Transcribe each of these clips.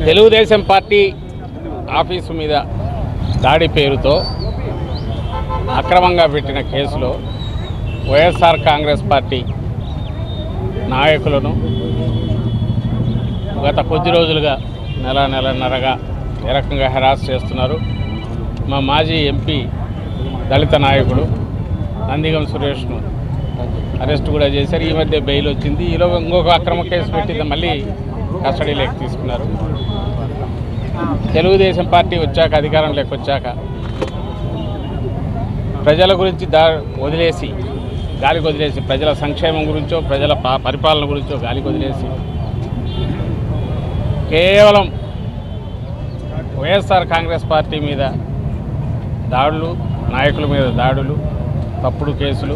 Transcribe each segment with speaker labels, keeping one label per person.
Speaker 1: Telugu Desam party office మీద దాడి పేరుతో అక్రమంగా పెట్టిన కేసులో వైఎస్ఆర్ కాంగ్రెస్ పార్టీ నాయకులను గత కొద్ది రోజులుగా నెల నెలన్నరగా ఏ రకంగా హెరాస్ చేస్తున్నారు మా మాజీ ఎంపీ దళిత నాయకుడు నందిగం సురేష్ను అరెస్ట్ కూడా చేశారు ఈ మధ్య బెయిల్ వచ్చింది ఈలోగా ఇంకొక అక్రమ కేసు పెట్టి మళ్ళీ కస్టడీలోకి తీసుకున్నారు తెలుగుదేశం పార్టీ వచ్చాక అధికారంలోకి వచ్చాక ప్రజల గురించి దా వదిలేసి గాలికి వదిలేసి ప్రజల సంక్షేమం గురించో ప్రజల పా- పరిపాలన గురించో గాలికి వదిలేసి కేవలం వైఎస్ఆర్ కాంగ్రెస్ పార్టీ మీద దాడులు నాయకుల మీద దాడులు తప్పుడు కేసులు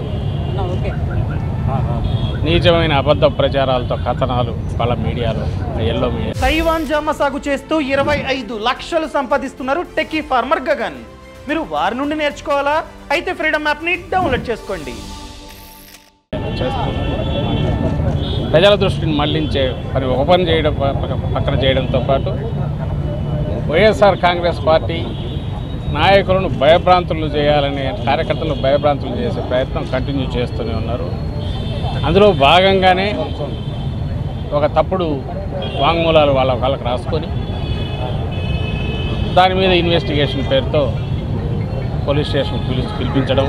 Speaker 1: నీచమైన అబద్ధ ప్రచారాలతో కథనాలు వాళ్ళ మీడియాలో ఆ ఎల్లో మీడియా
Speaker 2: తైవాన్ జామ సాగు చేస్తూ ఇరవై ఐదు లక్షలు సంపాదిస్తున్నారు టెకీ ఫార్మర్ గగన్ మీరు వారి నుండి నేర్చుకోవాలా అయితే ఫ్రీడమ్ యాప్ని డౌన్లోడ్ చేసుకోండి
Speaker 1: చేస్తున్నారు ప్రజల దృష్టిని మళ్లించే పని ఒక పని చేయడం ప- పక్క- పక్కన చేయడంతో పాటు వైఎస్ఆర్ కాంగ్రెస్ పార్టీ నాయకులను భయభ్రాంతులు చేయాలనే కార్యకర్తలను భయభ్రాంతులు చేసే ప్రయత్నం కంటిన్యూ చేస్తూనే ఉన్నారు అందులో భాగంగానే ఒక తప్పుడు వాంగ్మూలాలు వాళ్ళ వాళ్ళకి రాసుకొని దాని మీద ఇన్వెస్టిగేషన్ పేరుతో పోలీస్ స్టేషన్ పిలిచి పిలిపించడం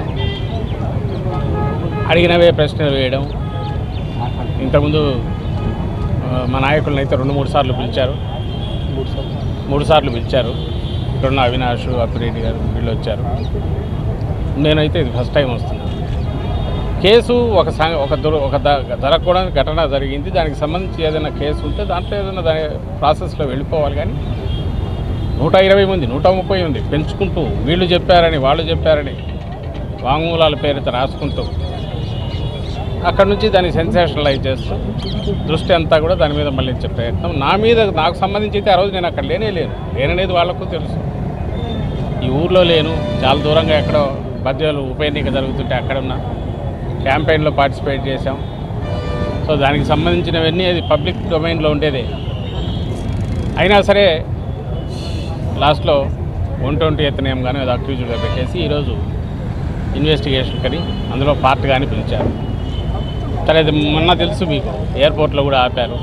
Speaker 1: అడిగినవే ప్రశ్నలు వేయడం ఇంతకుముందు ఆ, మా నాయకులను అయితే రెండు మూడు సార్లు పిలిచారు మూడు సార్లు పిలిచారు ఇక్కడున్న అవినాష్ అప్పిరెడ్డి గారు వీళ్ళు వచ్చారు నేనైతే ఇది ఫస్ట్ టైం వస్తున్నాను కేసు ఒక సం- ఒక దుర ఒక ద- జరగకూడని ఘటన జరిగింది దానికి సంబంధించి ఏదైనా కేసు ఉంటే దాంట్లో ఏదైనా దాని ప్రాసెస్లో వెళ్ళిపోవాలి కానీ నూట ఇరవై మంది నూట ముప్పై మంది పెంచుకుంటూ వీళ్ళు చెప్పారని వాళ్ళు చెప్పారని వాంగ్మూలాల పేరుతో రాసుకుంటూ అక్కడ నుంచి దాన్ని సెన్సేషనలైజ్ చేస్తూ దృష్టి అంతా కూడా దాని మీద మళ్ళించే ప్రయత్నం నా మీద నాకు సంబంధించి అయితే ఆ రోజు నేను అక్కడ లేనే లేను లేననేది వాళ్ళకు తెలుసు ఈ ఊర్లో లేను చాలా దూరంగా ఎక్కడో మధ్యలో ఉప ఎన్నిక జరుగుతుంటే అక్కడ ఉన్న క్యాంపెయిన్లో పార్టిసిపేట్ చేశాం సో దానికి సంబంధించినవన్నీ అది పబ్లిక్ డొమైన్లో ఉండేదే అయినా సరే లాస్ట్లో వన్ ట్వంటీ ఎత్తనేం కానీ అది అక్యూజ్డ్గా పెట్టేసి ఈరోజు ఇన్వెస్టిగేషన్ కని అందులో పార్ట్ కానీ పిలిచారు సరే అది మొన్న తెలుసు మీకు ఎయిర్పోర్ట్లో కూడా ఆపారు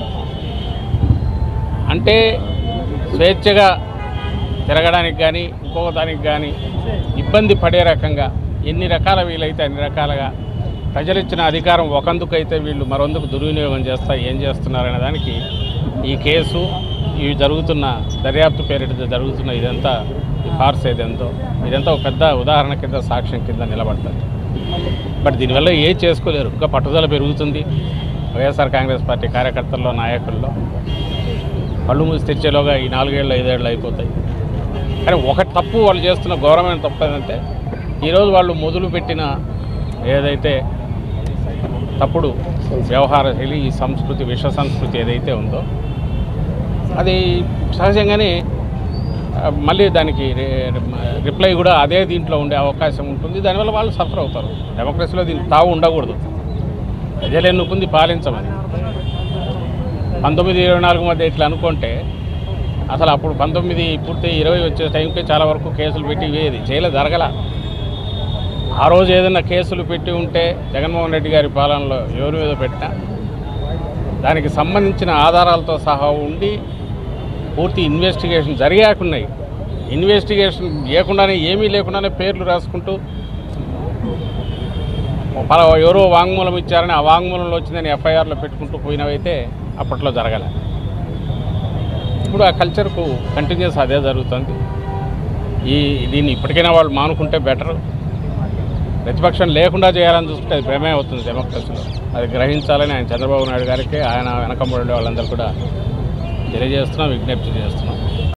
Speaker 1: అంటే స్వేచ్ఛగా తిరగడానికి కానీ ఇంకొక దానికి కానీ ఇబ్బంది పడే రకంగా ఎన్ని రకాల వీలైతే అన్ని రకాలుగా ప్రజలు ఇచ్చిన అధికారం ఒకందుకైతే వీళ్ళు మరొందుకు దుర్వినియోగం చేస్తా ఏం చేస్తున్నారనే దానికి ఈ కేసు ఇవి జరుగుతున్న దర్యాప్తు పేరిట జరుగుతున్న ఇదంతా ఈ ఫార్స్ ఏదెంతో ఇదంతా ఒక పెద్ద ఉదాహరణ కింద సాక్ష్యం కింద నిలబడుతుంది బట్ దీనివల్ల ఏ చేసుకోలేరు ఇంకా పట్టుదల పెరుగుతుంది వైఎస్ఆర్ కాంగ్రెస్ పార్టీ కార్యకర్తల్లో నాయకుల్లో కళ్ళు మూసి తెచ్చేలోగా ఈ నాలుగేళ్ళు ఐదేళ్ళు అయిపోతాయి కానీ ఒక తప్పు వాళ్ళు చేస్తున్న ఘోరమైన తప్పు ఏంటంటే ఈరోజు వాళ్ళు మొదలు పెట్టిన ఏదైతే తప్పుడు వ్యవహార శైలి ఈ సంస్కృతి విశ్వ సంస్కృతి ఏదైతే ఉందో అది సహజంగానే ఆ, మళ్ళీ దానికి రి- రిప్లై కూడా అదే దీంట్లో ఉండే అవకాశం ఉంటుంది దానివల్ల వాళ్ళు సఫర్ అవుతారు డెమోక్రసీలో దీనికి తావు ఉండకూడదు ప్రజలు ఎన్నుకుంది పాలించమని పంతొమ్మిది ఇరవై నాలుగు మధ్య ఇట్లా అనుకుంటే అసలు అప్పుడు పంతొమ్మిది పూర్తి ఇరవై వచ్చే టైంకి చాలా వరకు కేసులు పెట్టి ఇవేది జైలు జరగల ఆ రోజు ఏదైనా కేసులు పెట్టి ఉంటే జగన్మోహన్ రెడ్డి గారి పాలనలో ఎవరి మీద పెట్టినా దానికి సంబంధించిన ఆధారాలతో సహా ఉండి పూర్తి ఇన్వెస్టిగేషన్ జరిగాకున్నాయి ఇన్వెస్టిగేషన్ లేకుండానే ఏమీ లేకుండానే పేర్లు రాసుకుంటూ పలా ఎవరో వాంగ్మూలం ఇచ్చారని ఆ వాంగ్మూలంలో వచ్చిందని ఎఫ్ఐఆర్లో పెట్టుకుంటూ పోయినవైతే అప్పట్లో జరగలే ఇప్పుడు ఆ కల్చర్కు కంటిన్యూస్ అదే జరుగుతుంది ఈ దీన్ని ఇప్పటికైనా వాళ్ళు మానుకుంటే బెటర్ ప్రతిపక్షం లేకుండా చేయాలని చూస్తుంటే అది భ్రమే అవుతుంది డెమోక్రసీలో అది గ్రహించాలని ఆయన చంద్రబాబు నాయుడు గారికి ఆయన వెనకబడి వాళ్ళందరూ కూడా తెలియజేస్తున్నాం విజ్ఞప్తి చేస్తున్నాం